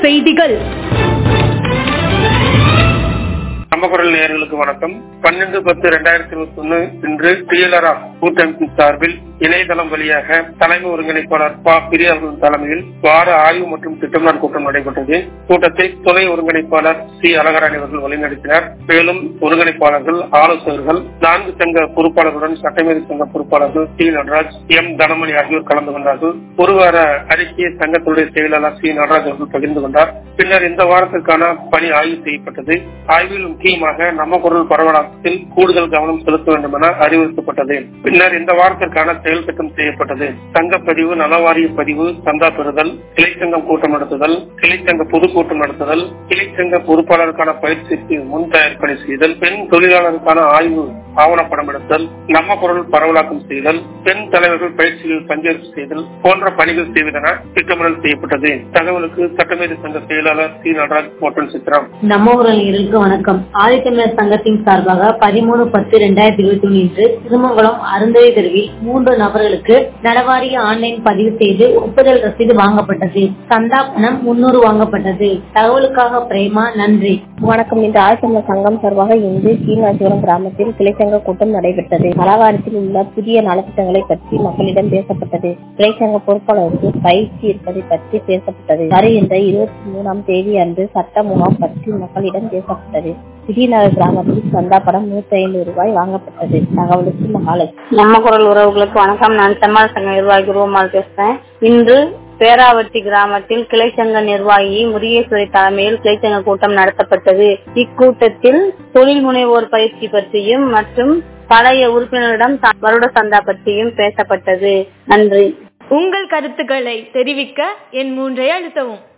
செய்திகள் நம்ம குரல் நேயர்களுக்கு வணக்கம் பன்னெண்டு பத்து இரண்டாயிரத்தி இருபத்தி ஒன்னு இன்று டிஎல்ஆர் கூட்டமைப்பின் சார்பில் இணையதளம் வழியாக தலைமை ஒருங்கிணைப்பாளர் ப பிரியா அவர்களின் தலைமையில் வார ஆய்வு மற்றும் திட்டமிடல் கூட்டம் நடைபெற்றது கூட்டத்தை துணை ஒருங்கிணைப்பாளர் சி அழகராணி அவர்கள் வழிநடத்தினார் மேலும் ஒருங்கிணைப்பாளர்கள் ஆலோசகர்கள் நான்கு சங்க பொறுப்பாளர்களுடன் சட்டமேதை சங்க பொறுப்பாளர்கள் சி நடராஜ் எம் தனமணி ஆகியோர் கலந்து கொண்டார்கள் ஒரு வார அறிக்கையை சங்கத்துடைய செயலாளர் சி நடராஜ் அவர்கள் பகிர்ந்து கொண்டார் பின்னர் இந்த வாரத்திற்கான பணி ஆய்வு செய்யப்பட்டது ஆய்வில் முக்கியமாக நம்ம குரல் பரவலாக்கத்தில் கூடுதல் கவனம் செலுத்த வேண்டும் என அறிவுறுத்தப்பட்டது பின்னர் இந்த வாரத்திற்கான செயல் திட்டம் செய்யப்பட்டது சங்க பதிவு நலவாரிய பதிவு சந்தா பெறுதல் கிளைச்சங்கம் கூட்டம் நடத்துதல் கிளைச்சங்க பொதுக்கூட்டம் நடத்துதல் கிளைச்சங்க பொறுப்பாளருக்கான பயிற்சிக்கு முன் தயார் பணி செய்தல் பெண் தொழிலாளருக்கான ஆய்வு ஆவணப்படம் எடுத்தல் நம்ம குரல் பரவலாக்கம் செய்தல் பெண் தலைவர்கள் பயிற்சியில் பங்கேற்பு செய்தல் போன்ற பணிகள் செய்வதென திட்டமிடல் செய்யப்பட்டது தகவலுக்கு சட்டமேதை சங்க செயலாளர் சி நடராஜ் மற்றும் சித்ராம் நம்ம ஊரல் நேயர்களுக்கு வணக்கம் ஆதித்தமிழர் சங்கத்தின் சார்பாக பதிமூணு பத்து இரண்டாயிரத்தி இருபத்தி ஒன்று இன்று திருமங்கலம் அருந்ததி தெருவில் மூன்று நபர்களுக்கு நலவாரிய ஆன்லைன் பதிவு செய்து ஒப்புதல் ரசீது வாங்கப்பட்டது சந்தா பணம் முன்னூறு வாங்கப்பட்டது தகவலுக்காக பிரேமா நன்றி வணக்கம் இன்று ஆழ்த்தமிழர் சங்கம் சார்பாக இன்று சீனிவாசிபுரம் கிராமத்தில் கிளைச்சங்க கூட்டம் நடைபெற்றது பலகாரத்தில் உள்ள புதிய நலத்திட்டங்களை பற்றி மக்களிடம் பேசப்பட்டது கிளைச்சங்க பொறுப்பாளருக்கு பயிற்சி இருப்பதை பற்றி பேசப்பட்டது வருகின்ற இருபத்தி மூணாம் தேதி அன்று சட்ட முகாம் பற்றி மக்களிடம் பேசப்பட்டது சிறிநகர் கிராமத்தில் சந்தா படம் நூத்தி ஐம்பது ரூபாய் வாங்கப்பட்டது தகவலுக்கு மகாலட்சுமி நம்ம குரல் உறவுகளுக்கு வணக்கம் நான் செம்மாள் சங்க நிர்வாகி ரூமால் பேசுறேன் இன்று பேராவட்டி கிராமத்தில் கிளைச்சங்க நிர்வாகி முருகேஸ்வரி தலைமையில் கிளைச்சங்க கூட்டம் நடத்தப்பட்டது இக்கூட்டத்தில் தொழில் முனைவோர் பயிற்சி பற்றியும் மற்றும் பழைய உறுப்பினரிடம் வருட சந்தா பற்றியும் பேசப்பட்டது நன்றி உங்கள் கருத்துக்களை தெரிவிக்க என் மூன்றை அழுத்தவும்